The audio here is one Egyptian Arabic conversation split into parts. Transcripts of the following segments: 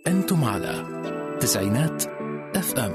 أنتم على تسعينات اف ام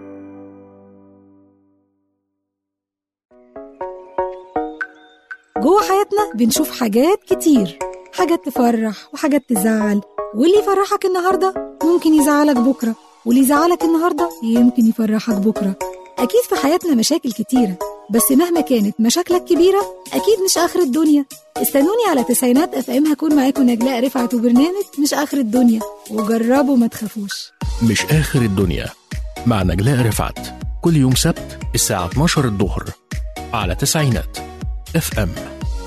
جوه حياتنا بنشوف حاجات كتير حاجات تفرح وحاجات تزعل واللي يفرحك النهاردة ممكن يزعلك بكرة واللي يزعلك النهاردة يمكن يفرحك بكرة أكيد في حياتنا مشاكل كتيرة بس مهما كانت مشاكلك كبيرة أكيد مش آخر الدنيا استنوني على تسعينات اف ام هكون معاكم نجلاء رفعت وبرنامج مش آخر الدنيا وجربوا ما تخافوش مش آخر الدنيا مع نجلاء رفعت كل يوم سبت الساعة 12 الظهر على تسعينات اف ام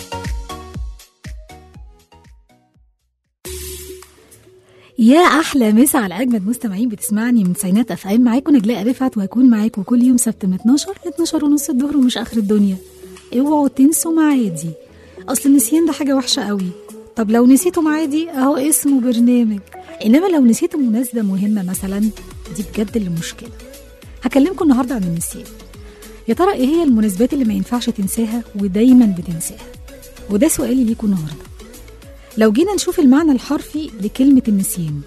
يا احلى مسا على اجمد مستمعين بتسمعني من تسعينات اف ام معاكم نجلاء رفعت وهكون معاكم كل يوم سبت من 12 ل 12 ونص الظهر ومش اخر الدنيا اوعوا تنسوا معادي اصل النسيان ده حاجه وحشه قوي طب لو نسيتوا معادي اهو اسمه برنامج انما لو نسيتوا مناسبه مهمه مثلا دي بجد اللي مشكله هكلمكم النهارده عن النسيان يا ترى ايه هي المناسبات اللي ما ينفعش تنساها ودايما بتنساها وده سؤالي ليكم النهارده لو جينا نشوف المعنى الحرفي لكلمة النسيان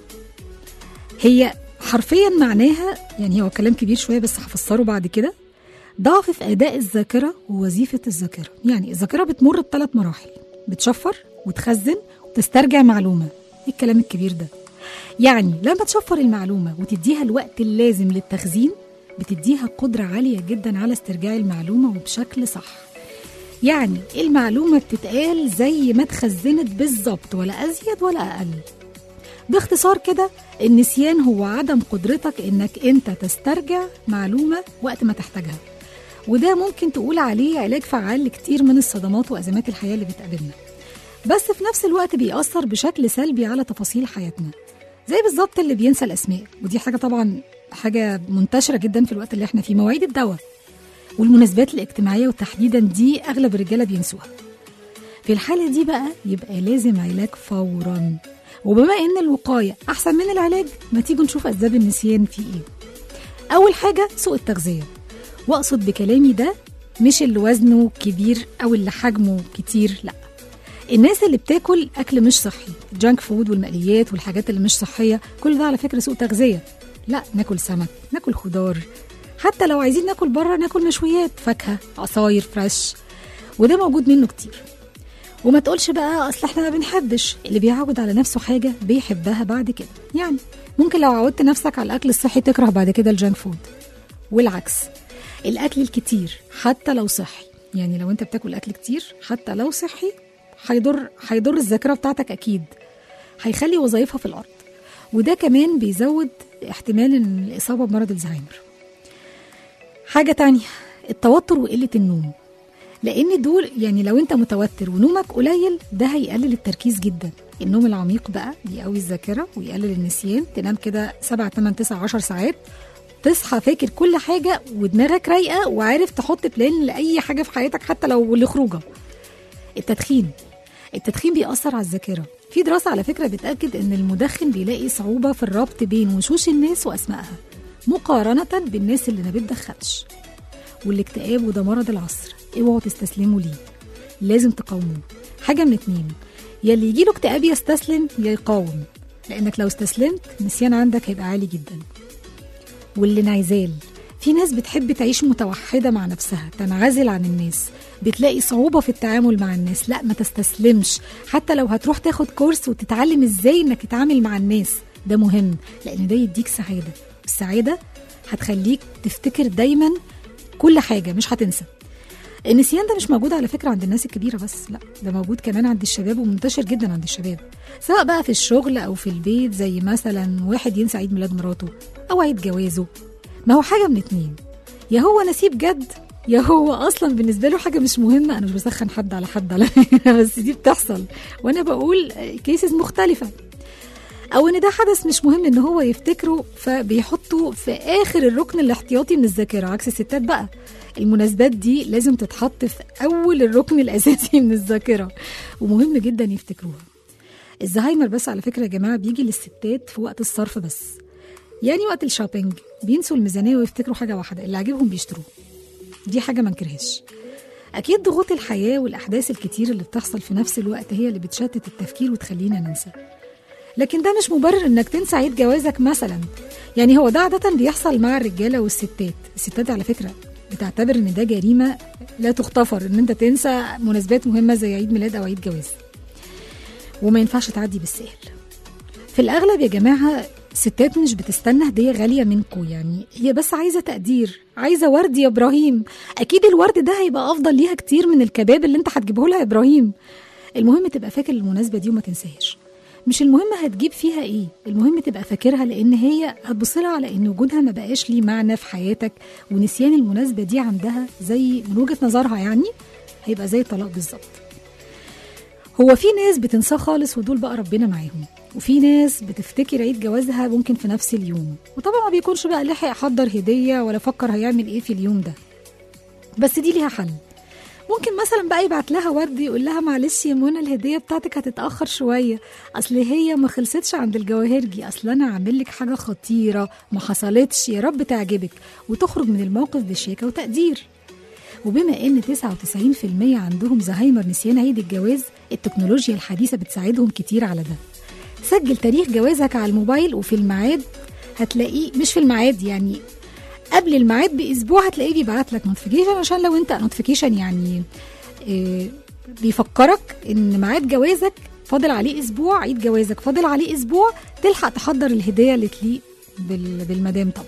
هي حرفيا معناها يعني هو كلام كبير شوية بس هفسره بعد كده ضعف في أداء الذاكرة ووظيفة الذاكرة يعني الذاكرة بتمر بثلاث مراحل بتشفر وتخزن وتسترجع معلومة ايه الكلام الكبير ده يعني لما تشفر المعلومة وتديها الوقت اللازم للتخزين بتديها قدرة عالية جدا على استرجاع المعلومة وبشكل صح يعني المعلومة بتتقال زي ما اتخزنت بالظبط ولا أزيد ولا أقل باختصار كده النسيان هو عدم قدرتك انك انت تسترجع معلومة وقت ما تحتاجها وده ممكن تقول عليه علاج فعال لكتير من الصدمات وأزمات الحياة اللي بتقابلنا بس في نفس الوقت بيأثر بشكل سلبي على تفاصيل حياتنا زي بالظبط اللي بينسى الأسماء ودي حاجة طبعا حاجة منتشرة جدا في الوقت اللي احنا فيه مواعيد الدواء والمناسبات الاجتماعية وتحديدا دي أغلب الرجالة بينسوها في الحالة دي بقى يبقى لازم علاج فورا وبما إن الوقاية أحسن من العلاج ما تيجوا نشوف أسباب النسيان في إيه أول حاجة سوء التغذية وأقصد بكلامي ده مش اللي وزنه كبير أو اللي حجمه كتير لأ الناس اللي بتاكل أكل مش صحي الجانك فود والمقليات والحاجات اللي مش صحية كل ده على فكرة سوء تغذية لا ناكل سمك ناكل خضار حتى لو عايزين ناكل بره ناكل مشويات فاكهه عصاير فريش وده موجود منه كتير وما تقولش بقى اصل احنا ما بنحبش اللي بيعود على نفسه حاجه بيحبها بعد كده يعني ممكن لو عودت نفسك على الاكل الصحي تكره بعد كده الجانك فود والعكس الاكل الكتير حتى لو صحي يعني لو انت بتاكل اكل كتير حتى لو صحي هيضر هيضر الذاكره بتاعتك اكيد هيخلي وظائفها في الارض وده كمان بيزود احتمال ان الاصابه بمرض الزهايمر حاجة تانية التوتر وقلة النوم لأن دول يعني لو أنت متوتر ونومك قليل ده هيقلل التركيز جدا النوم العميق بقى بيقوي الذاكرة ويقلل النسيان تنام كده 7 8 9 10 ساعات تصحى فاكر كل حاجة ودماغك رايقة وعارف تحط بلان لأي حاجة في حياتك حتى لو لخروجة التدخين التدخين بيأثر على الذاكرة في دراسة على فكرة بتأكد إن المدخن بيلاقي صعوبة في الربط بين وشوش الناس وأسمائها مقارنة بالناس اللي ما بتدخنش والاكتئاب وده مرض العصر اوعوا تستسلموا ليه لازم تقاوموه حاجة من اتنين يا اللي يجيله اكتئاب يستسلم يا يقاوم لانك لو استسلمت النسيان عندك هيبقى عالي جدا والانعزال في ناس بتحب تعيش متوحدة مع نفسها تنعزل عن الناس بتلاقي صعوبة في التعامل مع الناس لا ما تستسلمش حتى لو هتروح تاخد كورس وتتعلم ازاي انك تتعامل مع الناس ده مهم لان ده يديك سعادة السعادة هتخليك تفتكر دايما كل حاجة مش هتنسى النسيان ده مش موجود على فكرة عند الناس الكبيرة بس لا ده موجود كمان عند الشباب ومنتشر جدا عند الشباب سواء بقى في الشغل أو في البيت زي مثلا واحد ينسى عيد ميلاد مراته أو عيد جوازه ما هو حاجة من اتنين يا هو نسيه بجد يا هو اصلا بالنسبه له حاجه مش مهمه انا مش بسخن حد على حد على بس دي بتحصل وانا بقول كيسز مختلفه او ان ده حدث مش مهم ان هو يفتكره فبيحطه في اخر الركن الاحتياطي من الذاكره عكس الستات بقى المناسبات دي لازم تتحط في اول الركن الاساسي من الذاكره ومهم جدا يفتكروها الزهايمر بس على فكره يا جماعه بيجي للستات في وقت الصرف بس يعني وقت الشوبينج بينسوا الميزانيه ويفتكروا حاجه واحده اللي عاجبهم بيشتروه دي حاجه ما نكرهاش اكيد ضغوط الحياه والاحداث الكتير اللي بتحصل في نفس الوقت هي اللي بتشتت التفكير وتخلينا ننسى لكن ده مش مبرر انك تنسى عيد جوازك مثلا يعني هو ده عادة بيحصل مع الرجالة والستات الستات على فكرة بتعتبر ان ده جريمة لا تغتفر ان انت تنسى مناسبات مهمة زي عيد ميلاد او عيد جواز وما ينفعش تعدي بالسهل في الاغلب يا جماعة الستات مش بتستنى هدية غالية منكو يعني هي بس عايزة تقدير عايزة ورد يا إبراهيم أكيد الورد ده هيبقى أفضل ليها كتير من الكباب اللي أنت هتجيبه لها يا إبراهيم المهم تبقى فاكر المناسبة دي وما تنساهاش مش المهم هتجيب فيها ايه المهم تبقى فاكرها لان هي هتبصلها على ان وجودها ما بقاش ليه معنى في حياتك ونسيان المناسبة دي عندها زي من وجهة نظرها يعني هيبقى زي الطلاق بالظبط هو في ناس بتنساه خالص ودول بقى ربنا معاهم وفي ناس بتفتكر عيد جوازها ممكن في نفس اليوم وطبعا ما بيكونش بقى لحق يحضر هدية ولا فكر هيعمل ايه في اليوم ده بس دي ليها حل ممكن مثلا بقى يبعت لها ورد يقول لها معلش يا منى الهديه بتاعتك هتتاخر شويه اصل هي ما خلصتش عند الجواهرجي اصل انا عامل لك حاجه خطيره ما حصلتش يا رب تعجبك وتخرج من الموقف بشياكه وتقدير وبما ان 99% عندهم زهايمر نسيان عيد الجواز التكنولوجيا الحديثه بتساعدهم كتير على ده سجل تاريخ جوازك على الموبايل وفي الميعاد هتلاقيه مش في الميعاد يعني قبل الميعاد باسبوع هتلاقيه بيبعت لك نوتيفيكيشن عشان لو انت نوتيفيكيشن يعني إيه بيفكرك ان ميعاد جوازك فاضل عليه اسبوع عيد جوازك فاضل عليه اسبوع تلحق تحضر الهديه اللي تليق بال- بالمدام طبعا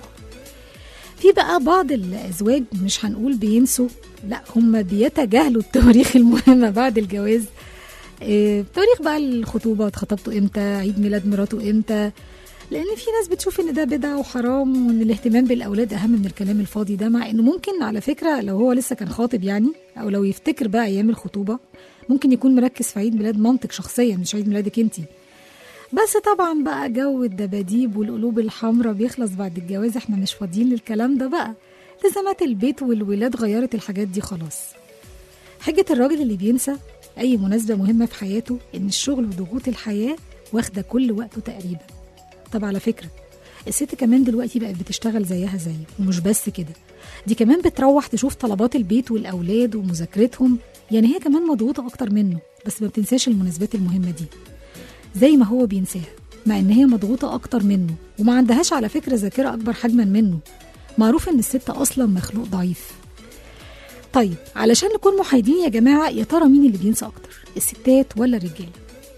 في بقى بعض الازواج مش هنقول بينسوا لا هم بيتجاهلوا التواريخ المهمه بعد الجواز إيه، تواريخ بقى الخطوبه اتخطبتوا امتى عيد ميلاد مراته امتى لان في ناس بتشوف ان ده بدعه وحرام وان الاهتمام بالاولاد اهم من الكلام الفاضي ده مع انه ممكن على فكره لو هو لسه كان خاطب يعني او لو يفتكر بقى ايام الخطوبه ممكن يكون مركز في عيد ميلاد مامتك شخصيا مش عيد ميلادك انتي بس طبعا بقى جو الدباديب والقلوب الحمراء بيخلص بعد الجواز احنا مش فاضيين للكلام ده بقى التزامات البيت والولاد غيرت الحاجات دي خلاص حجة الراجل اللي بينسى أي مناسبة مهمة في حياته إن الشغل وضغوط الحياة واخدة كل وقته تقريبا طب على فكرة الست كمان دلوقتي بقت بتشتغل زيها زيه ومش بس كده دي كمان بتروح تشوف طلبات البيت والأولاد ومذاكرتهم يعني هي كمان مضغوطة أكتر منه بس ما بتنساش المناسبات المهمة دي زي ما هو بينساها مع ان هي مضغوطة اكتر منه وما عندهاش على فكرة ذاكرة اكبر حجما منه معروف ان الست اصلا مخلوق ضعيف طيب علشان نكون محايدين يا جماعة يا ترى مين اللي بينسى اكتر الستات ولا الرجالة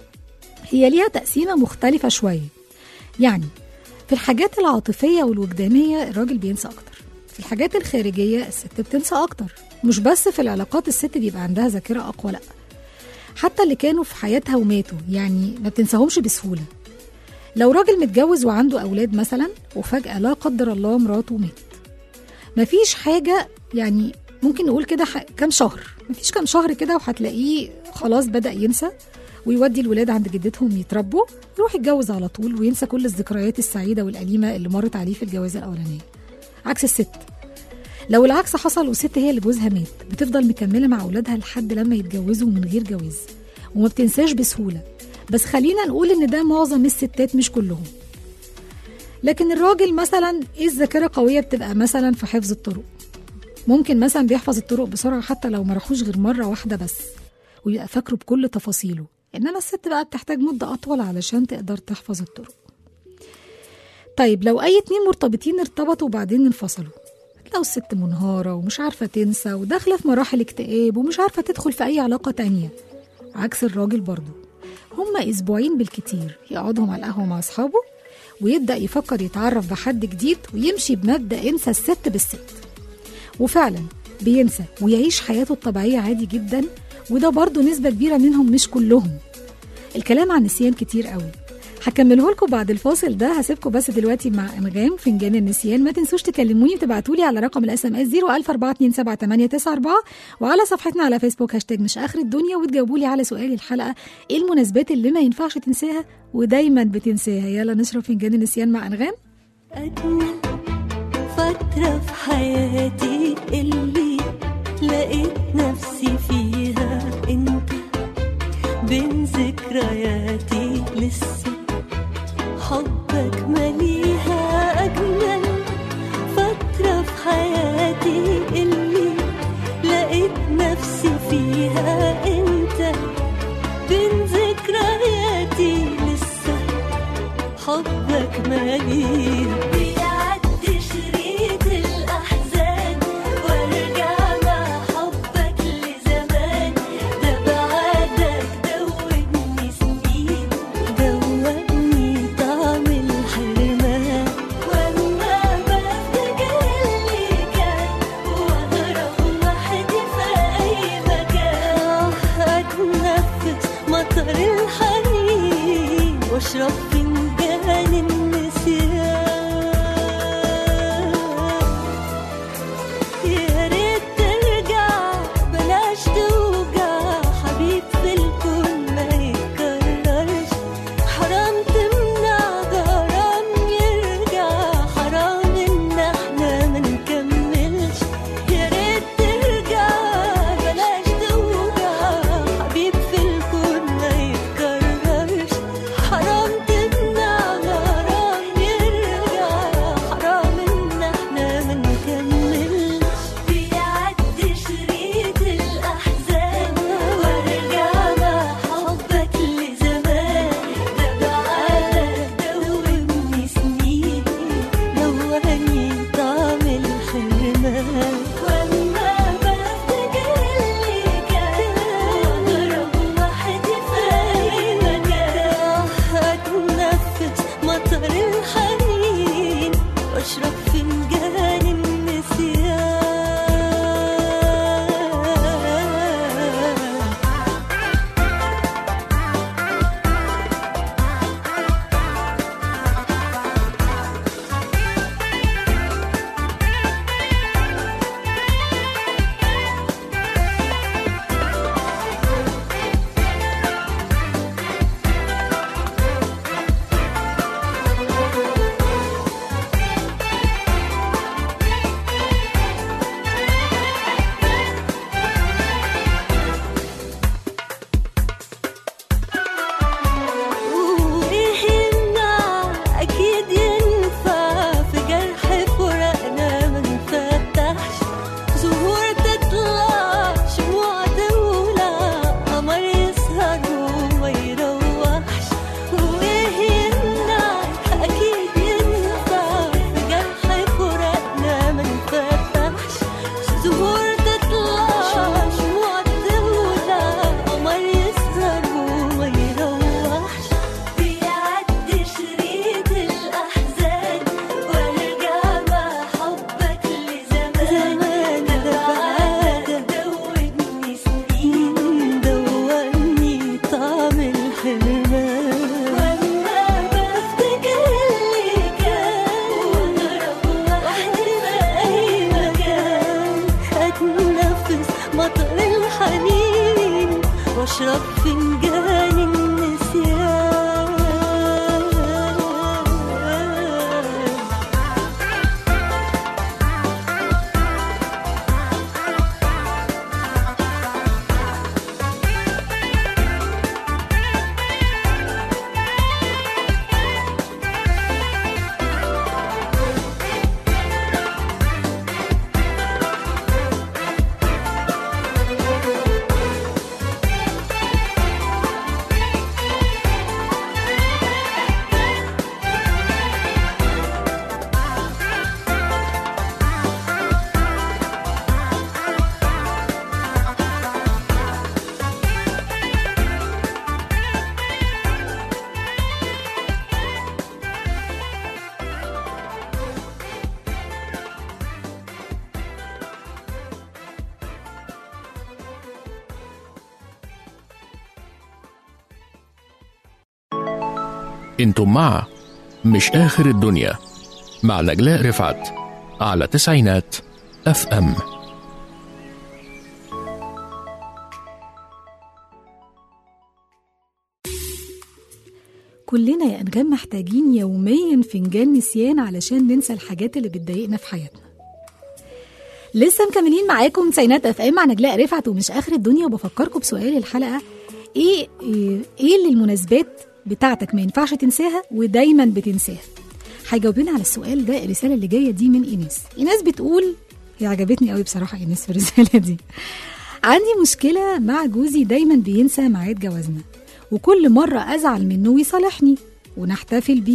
هي ليها تقسيمة مختلفة شوية يعني في الحاجات العاطفية والوجدانية الراجل بينسى أكتر في الحاجات الخارجية الست بتنسى أكتر مش بس في العلاقات الست بيبقى عندها ذاكرة أقوى لأ حتى اللي كانوا في حياتها وماتوا يعني ما بتنساهمش بسهولة لو راجل متجوز وعنده أولاد مثلا وفجأة لا قدر الله مراته ماتت مفيش حاجة يعني ممكن نقول كده ح- كام شهر مفيش كام شهر كده وهتلاقيه خلاص بدأ ينسى ويودي الولاد عند جدتهم يتربوا يروح يتجوز على طول وينسى كل الذكريات السعيدة والأليمة اللي مرت عليه في الجوازة الأولانية عكس الست لو العكس حصل والست هي اللي جوزها مات بتفضل مكملة مع أولادها لحد لما يتجوزوا من غير جواز وما بتنساش بسهولة بس خلينا نقول إن ده معظم الستات مش كلهم لكن الراجل مثلا ايه الذاكرة قوية بتبقى مثلا في حفظ الطرق ممكن مثلا بيحفظ الطرق بسرعة حتى لو ما راحوش غير مرة واحدة بس ويبقى فاكره بكل تفاصيله إنما الست بقى بتحتاج مدة أطول علشان تقدر تحفظ الطرق طيب لو أي اتنين مرتبطين ارتبطوا وبعدين انفصلوا لو الست منهارة ومش عارفة تنسى وداخلة في مراحل اكتئاب ومش عارفة تدخل في أي علاقة تانية عكس الراجل برضه هما أسبوعين بالكتير يقعدهم على القهوة مع أصحابه ويبدأ يفكر يتعرف بحد جديد ويمشي بمبدأ انسى الست بالست وفعلا بينسى ويعيش حياته الطبيعية عادي جدا وده برضه نسبة كبيرة منهم مش كلهم الكلام عن النسيان كتير قوي هكمله لكم بعد الفاصل ده هسيبكم بس دلوقتي مع انغام فنجان النسيان ما تنسوش تكلموني وتبعتوا لي على رقم الاس ام اس 014278994 وعلى صفحتنا على فيسبوك هاشتاج مش اخر الدنيا وتجاوبوا لي على سؤال الحلقه ايه المناسبات اللي ما ينفعش تنساها ودايما بتنساها يلا نشرب فنجان النسيان مع انغام أجمل فترة في حياتي اللي لقيت نفسي فيها انت بين ذكرياتي لسه حبك مليها أجمل فترة في حياتي اللي لقيت نفسي فيها انت بين ذكرياتي لسه أكملي بيعدي شريط الأحزان وارجع مع حبك لزمان ده بعدك دوبني سنين دوبني طعم الحرمان واما بفتكر اللي كان واغرق وحدي في اي مكان اتنفس مطر الحنين واشرب فنجان النسيان يا ريت ترجع بلاش توجع حبيب في الكون ما يتكررش حرام تمنع غرام يرجع حرام ان احنا ما نكملش يا ريت ترجع بلاش توجع حبيب في الكون ما يتكررش حرام تمنع غرام يرجع حرام ان احنا ما نكملش بيعدي شريط الاحزان وارجع مع حبك لزمان ده بعدك دوبني سنين دواني طعم الحرمان واما بفتكر اللي كان واغرب وحدي في اي مكان اتنفس مطر الحنين واشرب فنجان النسيان وإيه يمنع أكيد ينفع في جرح فراقنا ما نفتحش زهور تطلع شموع تولع قمر يسهر وما يروحش وإيه يمنع أكيد ينفع في جرح فراقنا ما نفتحش زهور تطلع شموع تولع قمر يسهر وما يروحش بيعدي شريط الأحزان وارجع مع حبك لزمان ده بعدك دوبني سنين دواني طعم الحرمان واما بفتكر اللي كان واغرب وحدي في اي مكان اتنفس مطر الحنين واشرب فنجان النسيان انتم مع مش آخر الدنيا مع نجلاء رفعت على تسعينات اف ام كلنا يا أنغام محتاجين يوميا فنجان نسيان علشان ننسى الحاجات اللي بتضايقنا في حياتنا لسه مكملين معاكم تسعينات اف ام مع نجلاء رفعت ومش اخر الدنيا وبفكركم بسؤال الحلقه ايه ايه, إيه اللي المناسبات بتاعتك ما ينفعش تنساها ودايما بتنساها هيجاوب لنا على السؤال ده الرساله اللي جايه دي من ايناس ايناس بتقول هي عجبتني قوي بصراحه ايناس في الرساله دي عندي مشكله مع جوزي دايما بينسى ميعاد جوازنا وكل مره ازعل منه ويصالحني ونحتفل بيه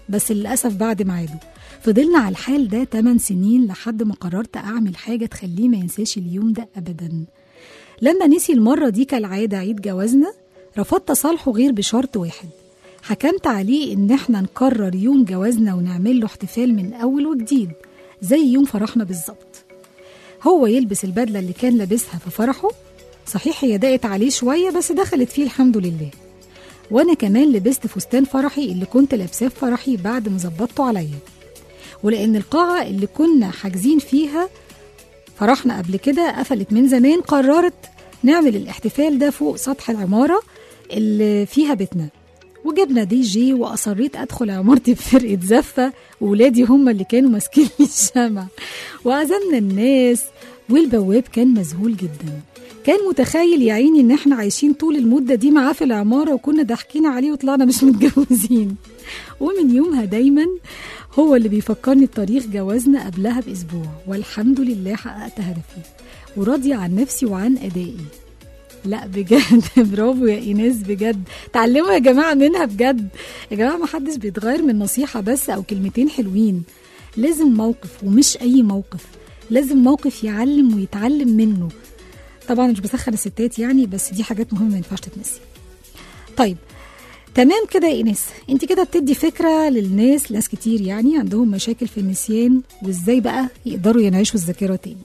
بس للأسف بعد ميعاده فضلنا على الحال ده 8 سنين لحد ما قررت أعمل حاجة تخليه ما ينساش اليوم ده أبدا لما نسي المرة دي كالعادة عيد جوازنا رفضت أصالحه غير بشرط واحد حكمت عليه إن إحنا نكرر يوم جوازنا ونعمل له احتفال من أول وجديد زي يوم فرحنا بالظبط هو يلبس البدلة اللي كان لابسها في فرحه صحيح هي ضاقت عليه شوية بس دخلت فيه الحمد لله وأنا كمان لبست فستان فرحي اللي كنت لابساه في فرحي بعد ما ظبطته عليا ولأن القاعة اللي كنا حاجزين فيها فرحنا قبل كده قفلت من زمان قررت نعمل الاحتفال ده فوق سطح العمارة اللي فيها بيتنا وجبنا دي جي وأصريت أدخل عمارتي بفرقة زفة وولادي هم اللي كانوا ماسكين لي الشمع وعزمنا الناس والبواب كان مذهول جدا كان متخيل يا عيني ان احنا عايشين طول المدة دي معاه في العمارة وكنا ضاحكين عليه وطلعنا مش متجوزين ومن يومها دايما هو اللي بيفكرني بتاريخ جوازنا قبلها بأسبوع والحمد لله حققت هدفي وراضية عن نفسي وعن أدائي لا بجد برافو يا ايناس بجد تعلموا يا جماعه منها بجد يا جماعه ما حدش بيتغير من نصيحه بس او كلمتين حلوين لازم موقف ومش اي موقف لازم موقف يعلم ويتعلم منه طبعا مش بسخن الستات يعني بس دي حاجات مهمه ما ينفعش تتنسي طيب تمام كده يا ايناس انت كده بتدي فكره للناس ناس كتير يعني عندهم مشاكل في النسيان وازاي بقى يقدروا ينعيشوا الذاكره تاني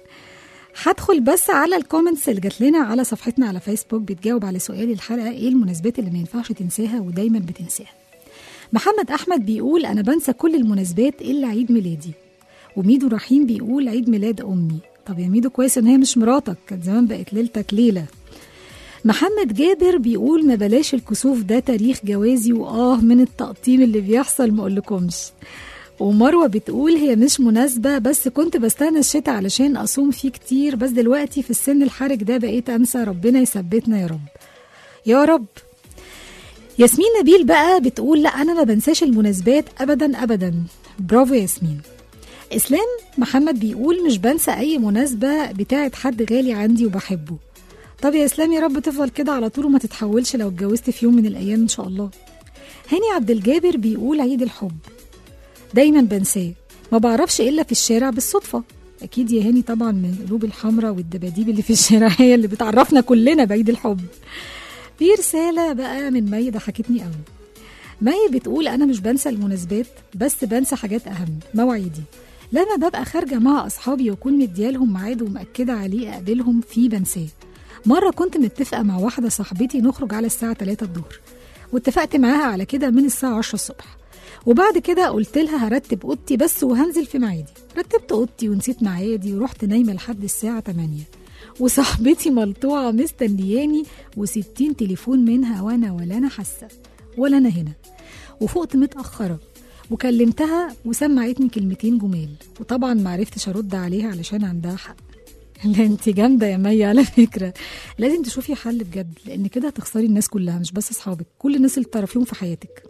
هدخل بس على الكومنتس اللي جات لنا على صفحتنا على فيسبوك بتجاوب على سؤال الحلقه ايه المناسبات اللي ما ينفعش تنساها ودايما بتنساها محمد احمد بيقول انا بنسى كل المناسبات الا عيد ميلادي وميدو رحيم بيقول عيد ميلاد امي طب يا ميدو كويس ان هي مش مراتك كانت زمان بقت ليلتك ليله محمد جابر بيقول ما بلاش الكسوف ده تاريخ جوازي واه من التقطيم اللي بيحصل ما اقولكمش ومروه بتقول هي مش مناسبه بس كنت بستنى الشتاء علشان اصوم فيه كتير بس دلوقتي في السن الحرج ده بقيت انسى ربنا يثبتنا يا رب يا رب ياسمين نبيل بقى بتقول لا انا ما بنساش المناسبات ابدا ابدا برافو يا ياسمين اسلام محمد بيقول مش بنسى اي مناسبه بتاعت حد غالي عندي وبحبه طب يا اسلام يا رب تفضل كده على طول وما تتحولش لو اتجوزت في يوم من الايام ان شاء الله هاني عبد الجابر بيقول عيد الحب دايما بنساه ما بعرفش الا في الشارع بالصدفه اكيد يا هاني طبعا من القلوب الحمراء والدباديب اللي في الشارع هي اللي بتعرفنا كلنا بعيد الحب في رساله بقى من مي ضحكتني قوي مي بتقول انا مش بنسى المناسبات بس بنسى حاجات اهم مواعيدي لما ببقى خارجه مع اصحابي واكون مديالهم ميعاد ومأكده عليه اقابلهم فيه بنساه مره كنت متفقه مع واحده صاحبتي نخرج على الساعه 3 الظهر واتفقت معاها على كده من الساعه 10 الصبح وبعد كده قلت لها هرتب اوضتي بس وهنزل في ميعادي رتبت اوضتي ونسيت ميعادي ورحت نايمه لحد الساعه 8 وصاحبتي ملطوعه مستنياني و60 تليفون منها وانا ولا انا حاسه ولا انا هنا وفقت متاخره وكلمتها وسمعتني كلمتين جمال وطبعا ما عرفتش ارد عليها علشان عندها حق لا انت جامده يا مي على فكره لازم تشوفي حل بجد لان كده هتخسري الناس كلها مش بس اصحابك كل الناس اللي تعرفيهم في حياتك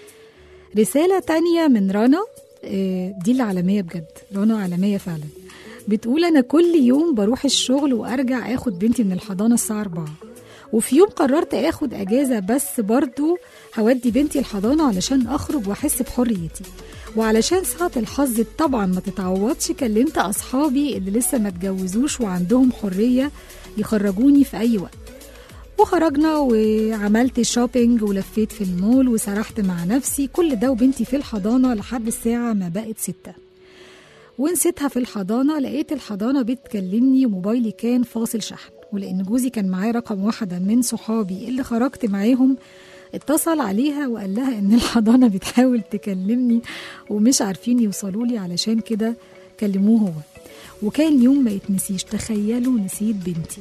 رسالة تانية من رنا آه، دي العالمية بجد رنا عالمية فعلا بتقول أنا كل يوم بروح الشغل وأرجع أخد بنتي من الحضانة الساعة 4 وفي يوم قررت أخد أجازة بس برضو هودي بنتي الحضانة علشان أخرج وأحس بحريتي وعلشان ساعة الحظ طبعا ما تتعوضش كلمت أصحابي اللي لسه ما اتجوزوش وعندهم حرية يخرجوني في أي وقت وخرجنا وعملت شوبينج ولفيت في المول وسرحت مع نفسي كل ده وبنتي في الحضانة لحد الساعة ما بقت ستة ونسيتها في الحضانة لقيت الحضانة بتكلمني وموبايلي كان فاصل شحن ولأن جوزي كان معاه رقم واحدة من صحابي اللي خرجت معاهم اتصل عليها وقال لها ان الحضانة بتحاول تكلمني ومش عارفين يوصلوا لي علشان كده كلموه هو وكان يوم ما يتنسيش تخيلوا نسيت بنتي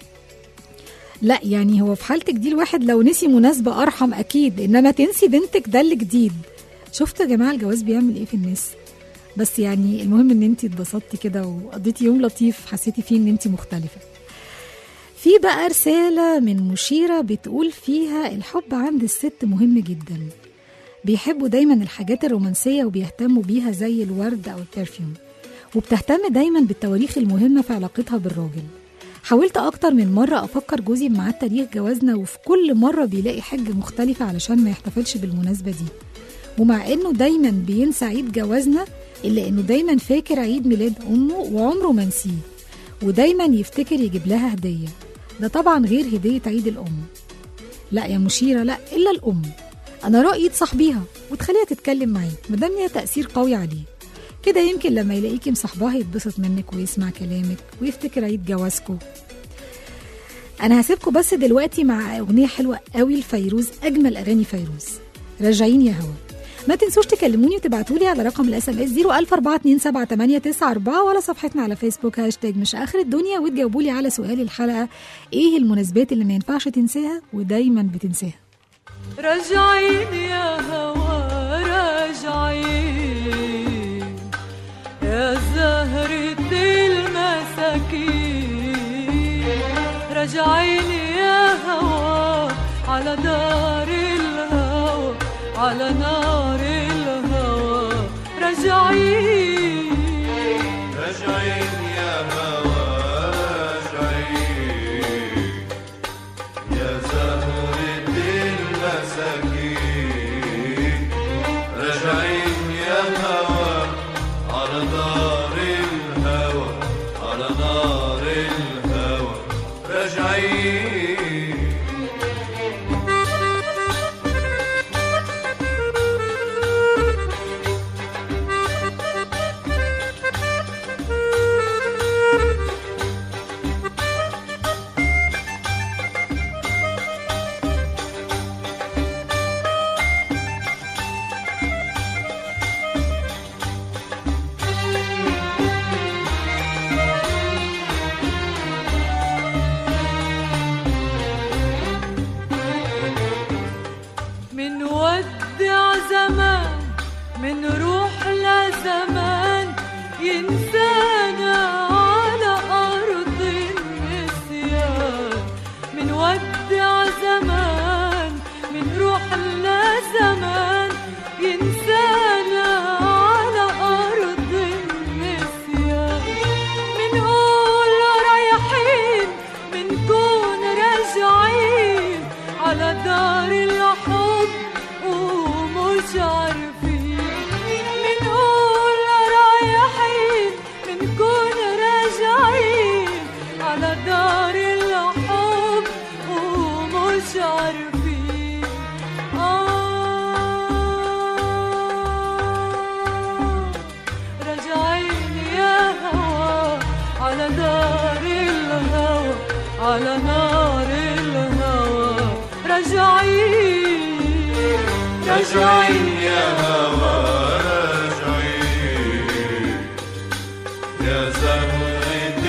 لا يعني هو في حالتك دي الواحد لو نسي مناسبة أرحم أكيد إنما تنسي بنتك ده اللي جديد شفتوا يا جماعة الجواز بيعمل إيه في الناس بس يعني المهم إن أنت اتبسطتي كده وقضيتي يوم لطيف حسيتي فيه إن أنت مختلفة في بقى رسالة من مشيرة بتقول فيها الحب عند الست مهم جدا بيحبوا دايما الحاجات الرومانسية وبيهتموا بيها زي الورد أو البرفيوم وبتهتم دايما بالتواريخ المهمة في علاقتها بالراجل حاولت أكتر من مرة أفكر جوزي بميعاد تاريخ جوازنا وفي كل مرة بيلاقي حاجة مختلفة علشان ما يحتفلش بالمناسبة دي ومع انه دايما بينسى عيد جوازنا الا انه دايما فاكر عيد ميلاد امه وعمره ما نسيه ودايما يفتكر يجيب لها هديه ده طبعا غير هديه عيد الام لا يا مشيره لا الا الام انا رايي تصاحبيها وتخليها تتكلم معاه مادام ليها تاثير قوي عليه كده يمكن لما يلاقيكي مصاحباه يتبسط منك ويسمع كلامك ويفتكر عيد جوازكم انا هسيبكم بس دلوقتي مع اغنيه حلوه قوي لفيروز اجمل اغاني فيروز راجعين يا هوا ما تنسوش تكلموني وتبعتوا لي على رقم الاس ام اس 014278994 وعلى صفحتنا على فيسبوك هاشتاج مش اخر الدنيا وتجاوبوا لي على سؤال الحلقه ايه المناسبات اللي ما ينفعش تنساها ودايما بتنساها راجعين يا هوا راجعين يا زهرة المساكين راجعين يا هوا على دار الهوى على نار الهوى راجعين راجعين يا هوا راجعين يا زهرة المساكين راجعين يا هوا على نار الهوى على نار الهوى راجعين من ودع زمان من روح لزمان ينسانا على أرض النسيان من ودع زمان من روح لزمان ينسانا على أرض النسيان منقول رايحين منكون راجعين على دار الحب ومش عارفين منقول رايحين منكون راجعين على دار الحب ومش عارفين آه راجعين يا هوا على دار الهوى على نار الهوى راجعين راجعين يا هوا راجعين يا زهرة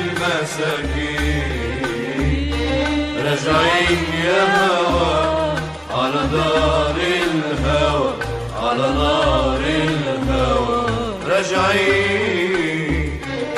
المساكين راجعين يا هوا على دار الهوى على نار الهوى راجعين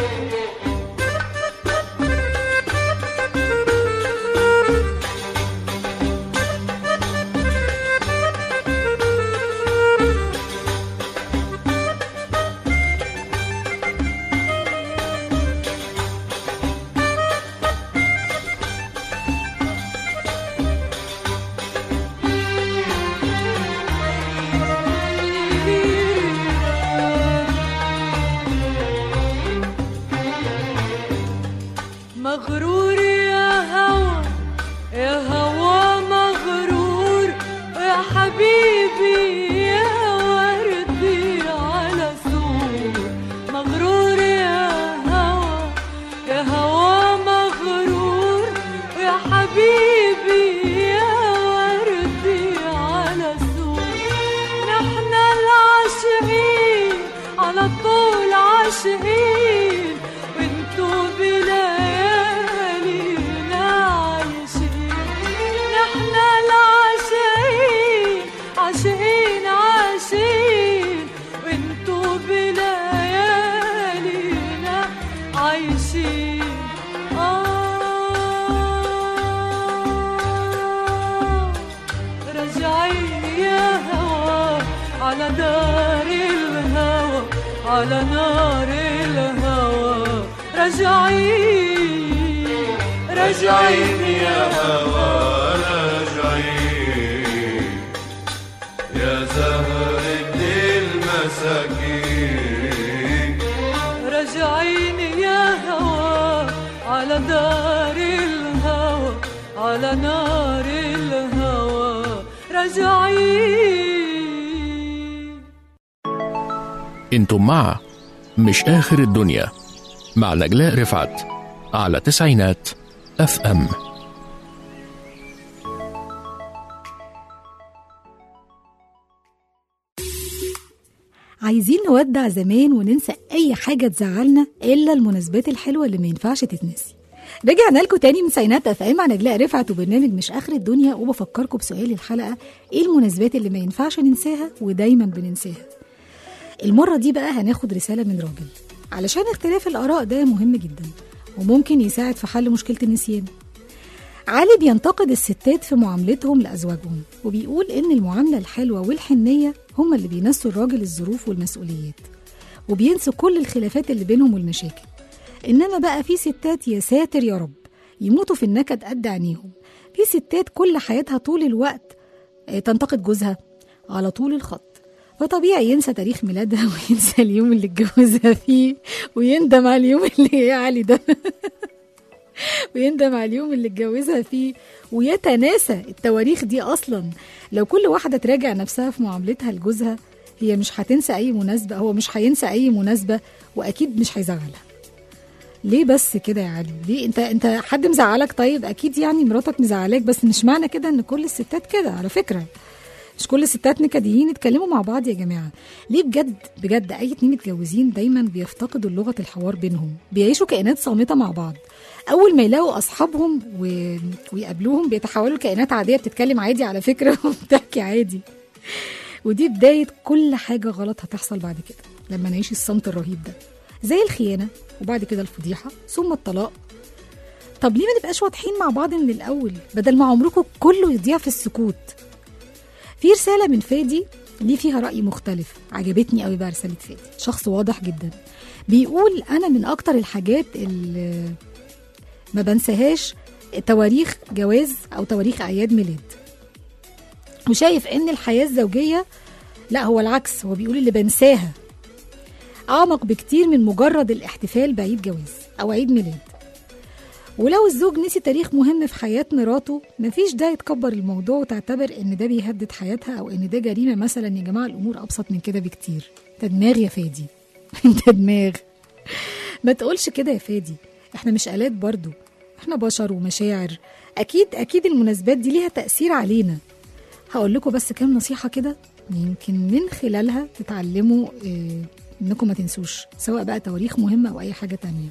مغرور يا هوى يا هوى مغرور يا حبيبي يا وردي على سور مغرور يا هوى يا هوى مغرور يا حبيبي يا وردي على سور نحن العاشقين على طول عاشقين وانتو بليالينا عايشين نحن العاشقين عاشقين عاشقين وانتو بليالينا عايشين آه راجعين يا هوا على دار الهوى على نار الهوى راجعين راجعين يا هوا راجعين يا زهرة باقي راجعين يا هوا على دار الهوى على نار الهوى راجعين انتم مع مش آخر الدنيا مع نجلاء رفعت على تسعينات اف ام عايزين نودع زمان وننسى أي حاجة تزعلنا إلا المناسبات الحلوة اللي ما ينفعش تتنسي رجعنا لكم تاني من سينات اف ام مع نجلاء رفعت وبرنامج مش اخر الدنيا وبفكركم بسؤال الحلقه ايه المناسبات اللي ما ينفعش ننساها ودايما بننساها المره دي بقى هناخد رساله من راجل علشان اختلاف الاراء ده مهم جدا وممكن يساعد في حل مشكله النسيان علي بينتقد الستات في معاملتهم لأزواجهم وبيقول إن المعاملة الحلوة والحنية هما اللي بينسوا الراجل الظروف والمسؤوليات وبينسوا كل الخلافات اللي بينهم والمشاكل إنما بقى في ستات يا ساتر يا رب يموتوا في النكد قد عينيهم في ستات كل حياتها طول الوقت آه، تنتقد جوزها على طول الخط فطبيعي ينسى تاريخ ميلادها وينسى اليوم اللي اتجوزها فيه ويندم على اليوم اللي هي علي ده ويندم على اليوم اللي اتجوزها فيه ويتناسى التواريخ دي اصلا لو كل واحده تراجع نفسها في معاملتها لجوزها هي مش هتنسى اي مناسبه هو مش هينسى اي مناسبه واكيد مش هيزعلها ليه بس كده يا علي ليه انت انت حد مزعلك طيب اكيد يعني مراتك مزعلاك بس مش معنى كده ان كل الستات كده على فكره مش كل الستات نكديين يتكلموا مع بعض يا جماعه ليه بجد بجد اي اتنين متجوزين دايما بيفتقدوا لغه الحوار بينهم بيعيشوا كائنات صامته مع بعض اول ما يلاقوا اصحابهم و... ويقابلوهم بيتحولوا لكائنات عاديه بتتكلم عادي على فكره وبتحكي عادي ودي بدايه كل حاجه غلط هتحصل بعد كده لما نعيش الصمت الرهيب ده زي الخيانه وبعد كده الفضيحه ثم الطلاق طب ليه ما نبقاش واضحين مع بعض من الاول بدل ما عمركم كله يضيع في السكوت في رسالة من فادي ليه فيها رأي مختلف عجبتني قوي بقى رسالة فادي شخص واضح جدا بيقول أنا من أكتر الحاجات اللي ما بنساهاش تواريخ جواز أو تواريخ أعياد ميلاد وشايف إن الحياة الزوجية لا هو العكس هو بيقول اللي بنساها أعمق بكتير من مجرد الاحتفال بعيد جواز أو عيد ميلاد ولو الزوج نسي تاريخ مهم في حياة مراته مفيش داعي تكبر الموضوع وتعتبر ان ده بيهدد حياتها او ان ده جريمة مثلا يا جماعة الامور ابسط من كده بكتير انت دماغ يا فادي انت دماغ ما تقولش كده يا فادي احنا مش آلات برضو احنا بشر ومشاعر اكيد اكيد المناسبات دي ليها تأثير علينا هقول لكم بس كام نصيحة كده يمكن من خلالها تتعلموا اه انكم ما تنسوش سواء بقى تواريخ مهمة او اي حاجة تانية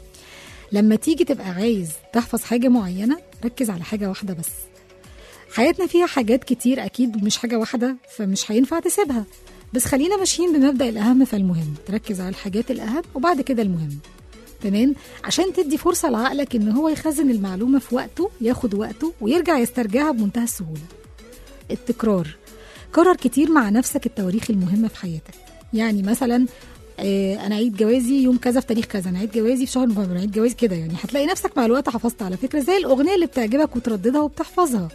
لما تيجي تبقى عايز تحفظ حاجة معينة ركز على حاجة واحدة بس حياتنا فيها حاجات كتير أكيد مش حاجة واحدة فمش هينفع تسيبها بس خلينا ماشيين بمبدأ الأهم فالمهم تركز على الحاجات الأهم وبعد كده المهم تمام عشان تدي فرصة لعقلك إن هو يخزن المعلومة في وقته ياخد وقته ويرجع يسترجعها بمنتهى السهولة التكرار كرر كتير مع نفسك التواريخ المهمة في حياتك يعني مثلا آه، انا عيد جوازي يوم كذا في تاريخ كذا انا عيد جوازي في شهر نوفمبر أنا عيد جوازي كده يعني هتلاقي نفسك مع الوقت حفظت على فكره زي الاغنيه اللي بتعجبك وترددها وبتحفظها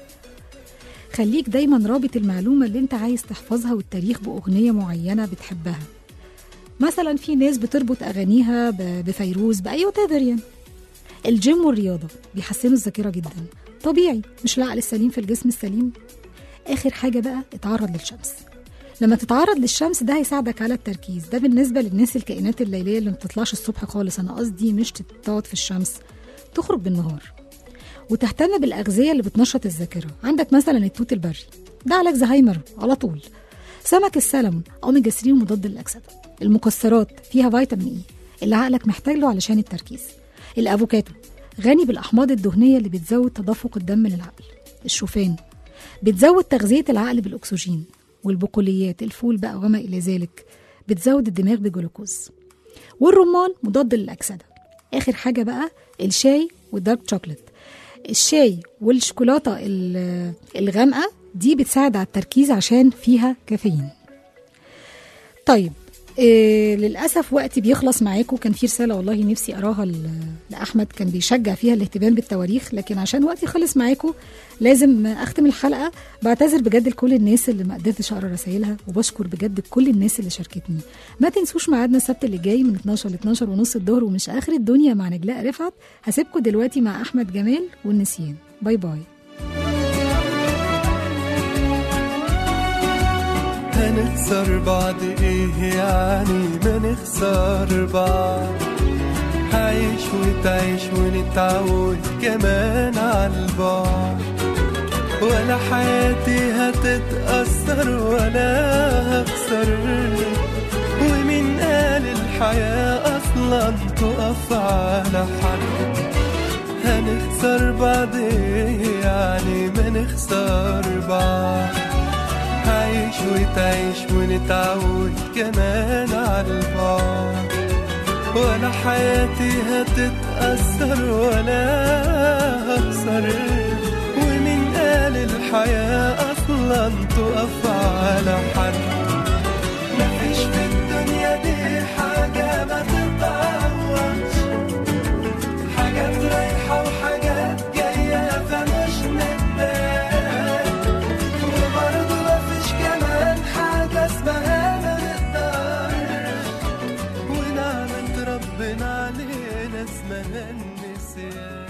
خليك دايما رابط المعلومه اللي انت عايز تحفظها والتاريخ باغنيه معينه بتحبها مثلا في ناس بتربط اغانيها ب- بفيروز باي وات يعني الجيم والرياضه بيحسنوا الذاكره جدا طبيعي مش العقل السليم في الجسم السليم اخر حاجه بقى اتعرض للشمس لما تتعرض للشمس ده هيساعدك على التركيز ده بالنسبة للناس الكائنات الليلية اللي ما بتطلعش الصبح خالص أنا قصدي مش تقعد في الشمس تخرج بالنهار وتهتم بالأغذية اللي بتنشط الذاكرة عندك مثلا التوت البري ده علاج زهايمر على طول سمك السلمون أوميجا 3 ومضاد للأكسدة المكسرات فيها فيتامين إي اللي عقلك محتاج له علشان التركيز الأفوكاتو غني بالأحماض الدهنية اللي بتزود تدفق الدم للعقل الشوفان بتزود تغذية العقل بالأكسجين والبقوليات الفول بقى وما إلى ذلك بتزود الدماغ بجلوكوز والرمان مضاد للأكسدة آخر حاجة بقى الشاي والدارك شوكليت الشاي والشوكولاتة ال- الغامقة دي بتساعد على التركيز عشان فيها كافيين طيب إيه للاسف وقتي بيخلص معاكم كان في رساله والله نفسي اراها ل- لاحمد كان بيشجع فيها الاهتمام بالتواريخ لكن عشان وقتي خلص معاكم لازم اختم الحلقه بعتذر بجد لكل الناس اللي ما قدرتش اقرا رسائلها وبشكر بجد كل الناس اللي شاركتني ما تنسوش ميعادنا السبت اللي جاي من 12 ل 12 ونص الظهر ومش اخر الدنيا مع نجلاء رفعت هسيبكم دلوقتي مع احمد جمال والنسيان باي باي هنخسر بعض ايه يعني ما نخسر بعض هعيش وتعيش ونتعود كمان عالبعد ولا حياتي هتتأثر ولا هخسر ومين قال الحياة أصلا تقف على حد هنخسر بعض ايه يعني ما نخسر بعض هعيش وتعيش ونتعود كمان عالبعد ولا حياتي هتتأثر ولا هخسر ومين قال الحياة أصلا تقف على حد مفيش في الدنيا دي حاجة ما تتعوضش حاجات رايحة وحاجات جاية فمش ندمان وبرضه مفيش كمان حاجة اسمها ما نقدرش ونعمة ربنا علينا اسمها النسيان